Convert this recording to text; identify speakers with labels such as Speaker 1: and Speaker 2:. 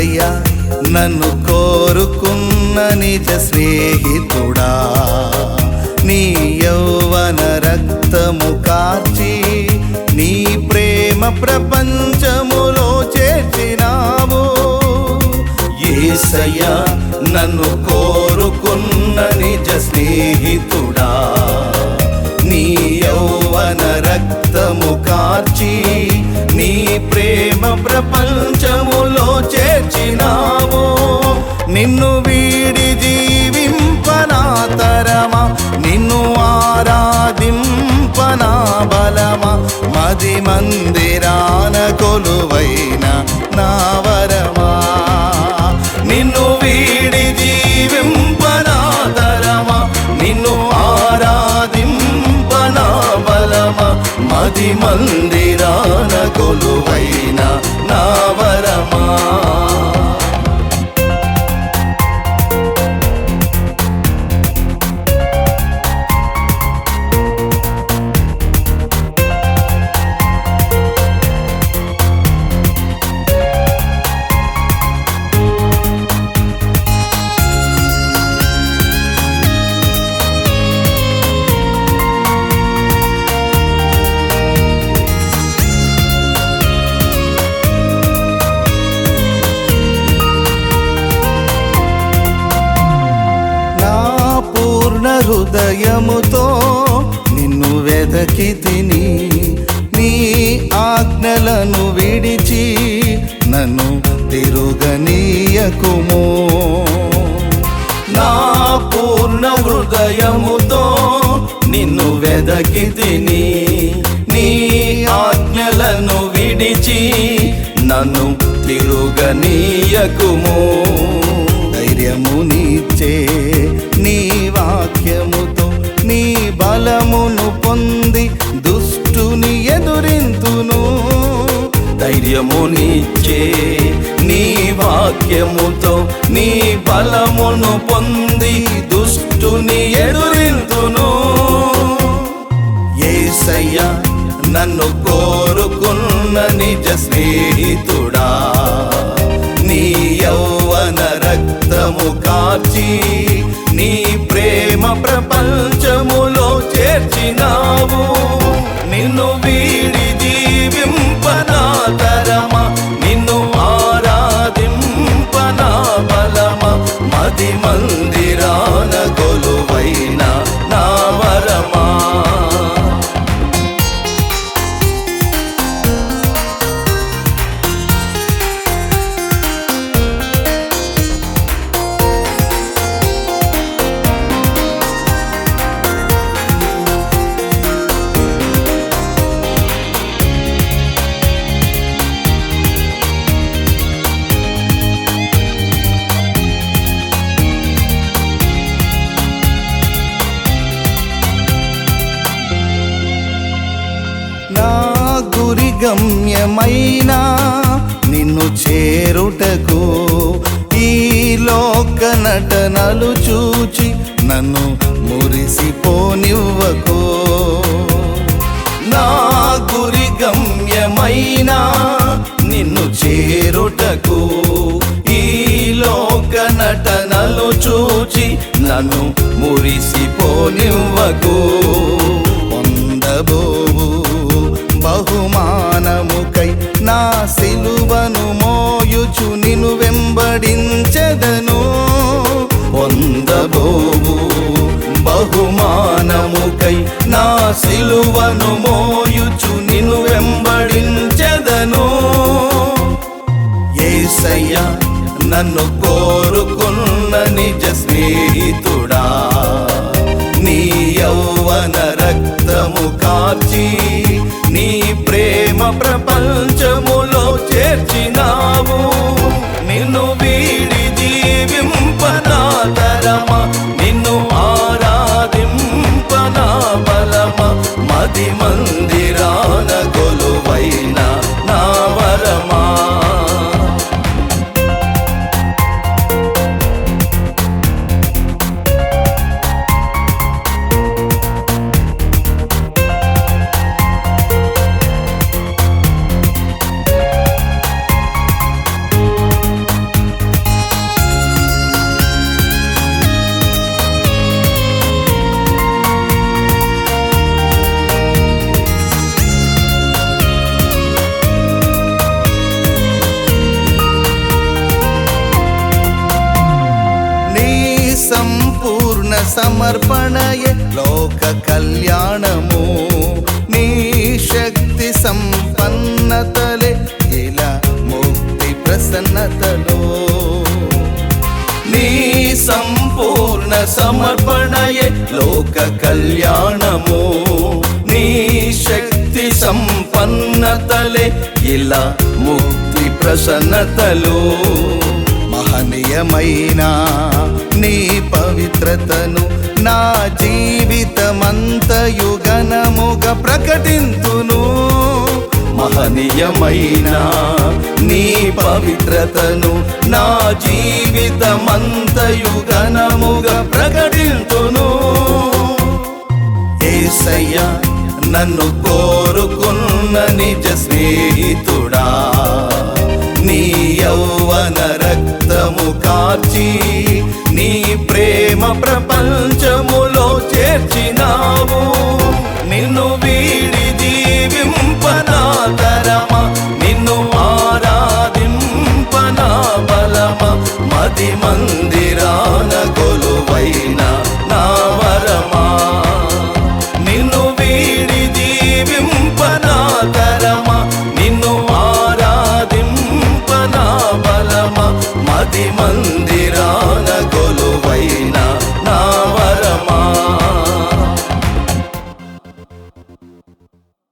Speaker 1: ఏసయ్యా నన్ను కోరుకున్న నిజ స్నేహితుడా నీ యౌవన రక్తము కార్చి నీ ప్రేమ ప్రపంచములో చేర్చినావు ఏసయ్యా నన్ను కోరుకున్న నిజ స్నేహితుడా నీ యౌవన రక్తము కార్చి నీ ప్రేమ ప్రపంచములో చేర్చినావు నిన్ను వీడి జీవింపనాతరమా నిన్ను ఆరాధింపనా బలమా మది మందిరాన కొలువైన నా వరమా నిన్ను వీడి జీవింపనాతరమా నిన్ను ఆరాధింపనా బలమా మది మందిరాన కొలువైన నా వరమా నా పూర్ణ హృదయముతో నిన్ను వెదకి తిని నీ ఆజ్ఞలను విడిచి నన్ను తిరుగనీయకుము నా పూర్ణ హృదయముతో నిన్ను వెదకి తిని నీ ఆజ్ఞలను విడిచి నన్ను తిరుగనీయకుము ధైర్యమునిచ్చే నీ వాక్యముతో నీ బలమును పొంది దుష్టుని ఎదురింతును ధైర్యమునిచ్చే నీ వాక్యముతో నీ బలమును పొంది దుష్టుని ఎదురింతును ఏసయ్యా నన్ను కోరుకున్న నిజ స్నేహితుడా నీ యౌవన రక్తము కాచి నీ ప్రేమ ప్రపంచములో చేర్చినావు నిన్ను వీడి జీవింపనాతరమా నిన్ను ఆరాధింపనా బలమా మది మందిరాన కొలువైన నా వరమా నా గురి గమ్యమైనా నిన్ను చేరుటకు ఈ లోక నటనలు చూచి నన్ను మురిసిపోనివ్వకు నా గురి గమ్యమైనా నిన్ను చేరుటకు ఈ లోక నటనలు చూచి నన్ను మురిసిపోనివ్వకు పొందబోవు బహుమానముకై నా సిలువను మోయుచు నిను వెంబడించెదను పొందబోవు బహుమానముకై నా సిలువను మోయుచు నిను వెంబడించెదను ఏసయ్యా నన్ను కోరుకున్న నిజ స్నేహితుడా నీ యౌవన రక్తము కాచి నీ ప్రేమ ప్రపంచములో చేర్చినావు నిన్ను వీడి జీవింపనాతరమా నిన్ను ఆరాధింపనా బలమా మది మందిరాన కొలువైన నా వరమా
Speaker 2: సమర్పణయే లోక కళ్యాణము నీ శక్తి సంపన్నతలే ఇలా ముక్తి ప్రసన్నతలో
Speaker 1: నీ సంపూర్ణ సమర్పణయే లోక కళ్యాణము నీ శక్తి సంపన్నతలే ఇలా ముక్తి ప్రసన్నతలు
Speaker 2: మహనీయమైన నీ పవిత్రతను నా జీవితమంతయు ఘనముగా ప్రకటింతును
Speaker 1: మహనీయమైన నీ పవిత్రతను నా జీవితమంతయు ఘనముగా ప్రకటింతును ఏసయ్యా నన్ను కోరుకున్న నిజ స్నేహితుడా నీ యౌవన రక్తము కార్చి నీ ప్రేమ ప్రపంచములో చేర్చినావు నిన్ను వీడి జీవింపనాతరమా నిన్ను ఆరాధింపనా బలమా మది మందిరాన కొలువైన నా వరమా నిన్ను వీడి జీవింపనాతరమా నిన్ను ఆరాధింపనా బలమా మది మంది